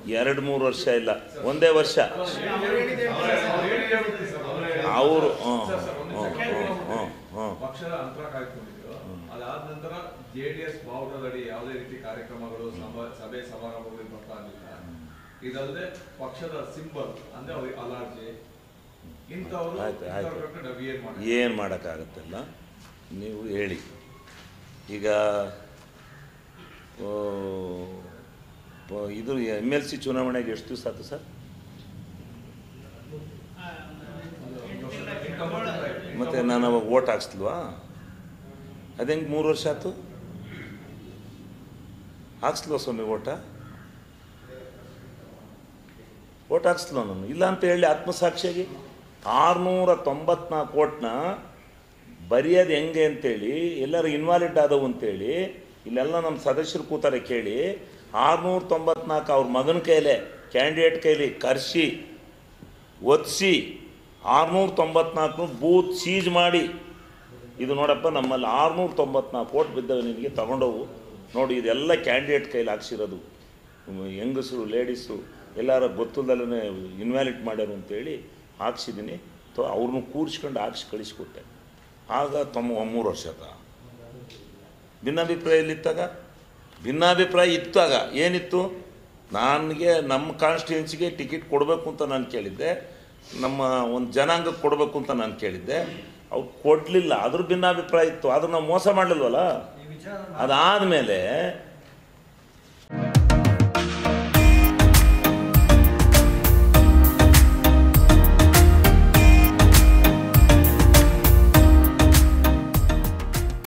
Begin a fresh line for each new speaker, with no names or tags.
ಎರಡು ಮೂರು ವರ್ಷ ಇಲ್ಲ ಒಂದೇ ವರ್ಷ ಅವರು ಹ್ಞೂ ಹ್ಞೂ ಹ್ಞೂ ಹ್ಞೂ
ಪಕ್ಷದ ಅಂತರ ಕಾಯ್ಕೊಂಡಿದ್ರು ಅದಾದ ನಂತರ ಜೆಡಿಎಸ್ ಬಾವುಟದಡಿ ಯಾವುದೇ ರೀತಿ ಕಾರ್ಯಕ್ರಮಗಳು ಸಭ- ಸಭೆ ಸಮಾರಂಭಗಳು ಬರ್ತಾ ಇರಲಿಲ್ಲ ಇದಲ್ಲದೆ ಪಕ್ಷದ ಸಿಂಬಲ್ ಅಂದ್ರೆ ಅವ್ರಿಗೆ ಅಲರ್ಜಿ ಇಂಥವ್ರು
ಆಯ್ತು, ಆಯ್ತು.
ಇಂಥವ್ರ ನಾವು ಏನ್ ಮಾಡಿ
ಏನು ಮಾಡೋಕ್ಕಾಗತ್ತಲ್ಲ ನೀವು ಹೇಳಿ ಈಗ ಆ, ಪ- ಇದು ಎಮ್ ಎಲ್ ಸಿ ಚುನಾವಣೆಗೆ ಎಷ್ಟು ದಿವಸ ಆಯ್ತು ಸರ್ ಮತ್ತು ನಾನು ಅವಾಗ ಓಟ್ ಹಾಕ್ಸ್ಲ್ವಾ ಅದೆಂಗೆ ಮೂರು ವರ್ಷ ಆಯ್ತು ಹಾಕ್ಸ್ಲ್ವಾ ಸ್ವಾಮಿ ಓಟ ಓಟ್ ಹಾಕ್ಸ್ಲ್ವ ನಾನು ಇಲ್ಲ ಅಂತ ಹೇಳಿ ಆತ್ಮಸಾಕ್ಷಿಯಾಗಿ ಆರುನೂರ ತೊಂಬತ್ನಾಲ್ಕು ಓಟ್ನ ಬರೆಯೋದು ಹೆಂಗೆ ಅಂತೇಳಿ ಎಲ್ಲರೂ ಇನ್ವಾಲಿಡ್ ಆದವು ಅಂತೇಳಿ ಇಲ್ಲೆಲ್ಲ ನಮ್ಮ ಸದಸ್ಯರು ಕೂತಾರೆ ಕೇಳಿ ಆರುನೂರ ತೊಂಬತ್ನಾಲ್ಕು ಅವ್ರ ಮಗನ ಕೈಲೇ ಕ್ಯಾಂಡಿಡೇಟ್ ಕೈಲಿ ಕರ್ಸಿ ಒದಿಸಿ ಆರುನೂರ ತೊಂಬತ್ನಾಲ್ಕು ಬೂತ್ ಸೀಜ್ ಮಾಡಿ ಇದು ನೋಡಪ್ಪ ನಮ್ಮಲ್ಲಿ ಆರುನೂರ ತೊಂಬತ್ನಾಲ್ಕು ಓಟ್ ಬಿದ್ದವೆ ನಿನಗೆ ತಗೊಂಡೋಗು ನೋಡಿ ಇದೆಲ್ಲ ಕ್ಯಾಂಡಿಡೇಟ್ ಕೈಲಿ ಹಾಕ್ಸಿರೋದು ಹೆಂಗಸರು ಲೇಡೀಸು ಎಲ್ಲಾರ ಗೊತ್ತಿಲ್ದಲ್ಲೇ ಇನ್ವ್ಯಾಲಿಡ್ ಮಾಡ್ಯಾರು ಅಂತೇಳಿ ಹಾಕ್ಸಿದ್ದೀನಿ ತೊ ಅವ್ರನ್ನೂ ಕೂರಿಸ್ಕೊಂಡು ಹಾಕ್ಸಿ ಕಳಿಸ್ಕೊಟ್ಟೆ ಆಗ ತಮ್ಮ ಮೂರು ವರ್ಷದ ಭಿನ್ನಾಭಿಪ್ರಾಯ ಎಲ್ಲಿತ್ತಾಗ ಭಿನ್ನಾಭಿಪ್ರಾಯ ಇತ್ತಾಗ ಏನಿತ್ತು ನನಗೆ ನಮ್ಮ ಕಾನ್ಸ್ಟಿಟ್ಯೂನ್ಸಿಗೆ ಟಿಕೆಟ್ ಕೊಡಬೇಕು ಅಂತ ನಾನು ಕೇಳಿದ್ದೆ ನಮ್ಮ ಒಂದು ಜನಾಂಗಕ್ಕೆ ಕೊಡಬೇಕು ಅಂತ ನಾನು ಕೇಳಿದ್ದೆ ಅವ್ರು ಕೊಡಲಿಲ್ಲ ಅದ್ರ ಭಿನ್ನಾಭಿಪ್ರಾಯ ಇತ್ತು ಆದ್ರೆ ನಾವು ಮೋಸ ಮಾಡಲಿಲ್ವಲ್ಲ ಅದಾದಮೇಲೆ